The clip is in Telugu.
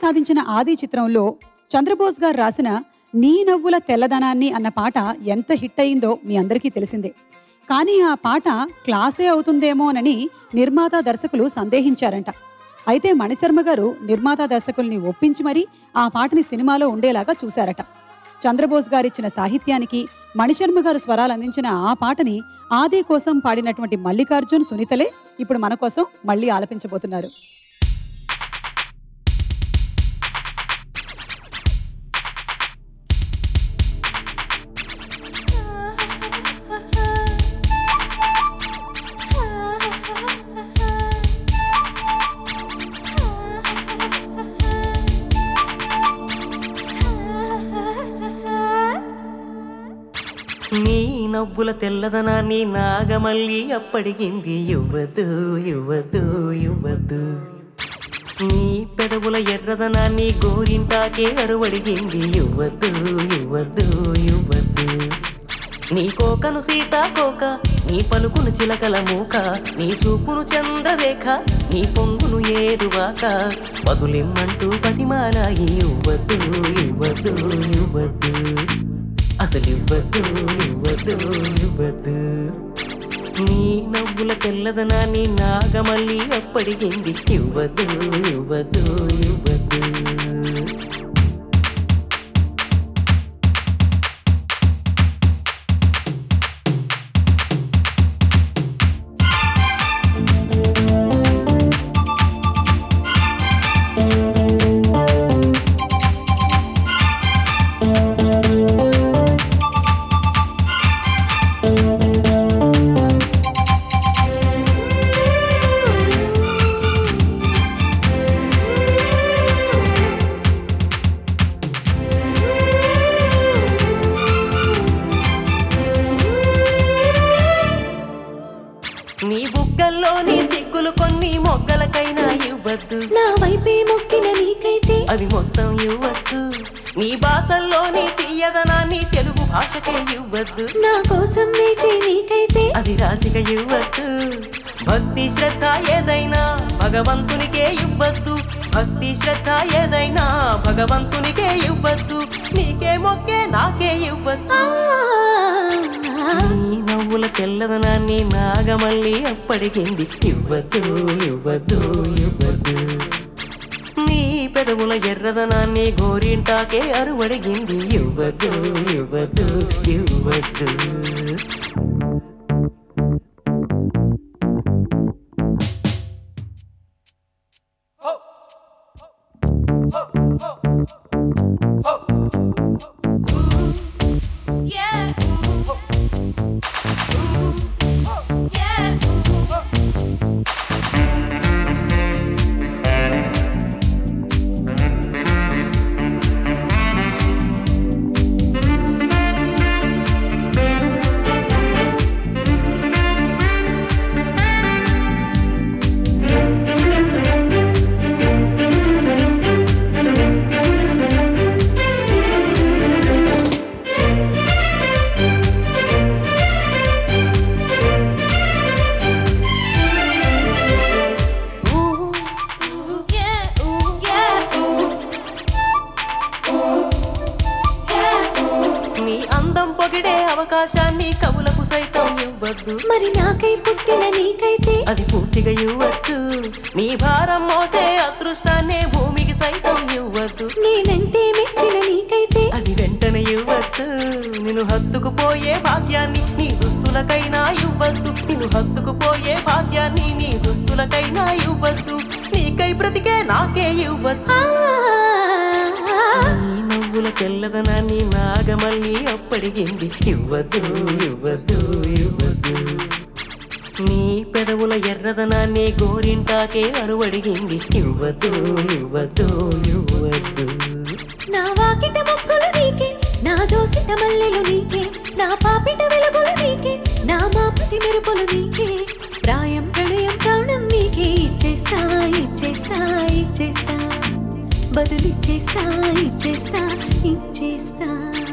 సాధించిన ఆది చిత్రంలో చంద్రబోస్ గారు రాసిన నీ నవ్వుల తెల్లదనాన్ని అన్న పాట ఎంత హిట్ అయిందో మీ అందరికీ తెలిసిందే కానీ ఆ పాట క్లాసే అవుతుందేమోనని నిర్మాత దర్శకులు సందేహించారంట అయితే మణిశర్మ గారు నిర్మాత దర్శకుల్ని ఒప్పించి మరీ ఆ పాటని సినిమాలో ఉండేలాగా చూశారట చంద్రబోస్ గారిచ్చిన సాహిత్యానికి మణిశర్మ గారు స్వరాలు అందించిన ఆ పాటని ఆది కోసం పాడినటువంటి మల్లికార్జున్ సునీతలే ఇప్పుడు మన కోసం మళ్ళీ ఆలపించబోతున్నారు నీ నవ్వుల తెల్లదనాన్ని నాగమల్లి అప్పడిగింది ఇవ్వదు ఇవ్వదు ఇవ్వదు నీ పెదవుల ఎర్రదనాన్ని గోరింటాకే అరువడిగింది ఇవ్వదు ఇవ్వదు ఇవ్వదు నీ కోకను సీతాకోక నీ పలుకును చిలకల మూక నీ చూపును చంద్రరేఖ నీ పొంగును ఏరువాక వదులిమ్మంటూ పతిమాలాయి ఇవ్వదు ఇవ్వదు ఇవ్వదు అసలు ఇవ్వదు ఇవ్వదు ఇవ్వదు నీ నవ్వుల తెల్లదనాన్ని నాగమల్లి అప్పడిగింది ఇవ్వదు ఇవ్వదు ఇవ్వదు నీ బుగ్గల్లో నీ సిగ్గులు కొన్ని మొగ్గలకైనా ఇవ్వద్దు నా వైపే మొక్కిన నీకైతే అవి మొత్తం ఇవ్వచ్చు నీ భాషల్లో నీ తీయదనాన్ని తెలుగు భాషకే ఇవ్వద్దు నా కోసం వేచే నీకైతే అది రాశిగా ఇవ్వచ్చు భక్తి శ్రద్ధ ఏదైనా భగవంతునికే ఇవ్వద్దు భక్తి శ్రద్ధ ఏదైనా భగవంతునికే ఇవ్వద్దు నీకే మొక్కే నాకే ఇవ్వచ్చు నీ నవ్వుల తెల్లదనాన్ని నాగమల్లి అప్పడిగింది ఇవ్వద్దు ఇవ్వద్దు ఇవ్వద్దు నీ పెదవుల ఎర్రదనాన్ని గోరింటాకే అరువడిగింది ఇవ్వద్దు ఇవ్వద్దు ఇవ్వద్దు Yeah. Yeah. Ooh, ooh, yeah, ooh, yeah, ooh. Ooh, yeah, ooh. నీ అందం పొగిడే అవకాశాన్ని కవులకు సైతం ఇవ్వద్దు మరి నాకై పుట్టిన నీకైతే అది పూర్తిగా ఇవ్వచ్చు నీ భారం మోసే అదృష్టాన్నే భూమికి సైతం ఇవ్వద్దు నేనంటే మెచ్చిన నీకైతే అది వెంటనే ఇవ్వచ్చు నిన్ను హత్తుకుపోయే భాగ్యాన్ని నీ దుస్తులకైనా ఇవ్వద్దు నిన్ను హత్తుకుపోయే భాగ్యాన్ని నీ దుస్తులకైనా ఇవ్వద్దు నీకై బ్రతికే నాకే ఇవ్వచ్చు నీ నవ్వుల తెల్లదనాన్ని నాగమల్లి అప్పడిగింది ఇవ్వద్దు ఇవ్వద్దు ఇవ్వద్దు నీ పెదవుల ఎర్రదనాన్ని గోరింటాకే అరువడిగింది ఇవ్వద్దు ఇవ్వద్దు ఇవ్వద్దు నా వాకిట మొక్కలు నీకే నా దోసిట మల్లెలు నీకే నా పాపిట వెలుగులు నీకే నా మాపటి మెరుపులు నీకే ప్రాయం ప్రణయం ప్రాణం నీకే ఇచ్చేస్తా ఇచ్చేస్తా ఇచ్చేస్తా బదులిచ్చేస్తా ఇచ్చేస్తా ఇచ్చేస్తా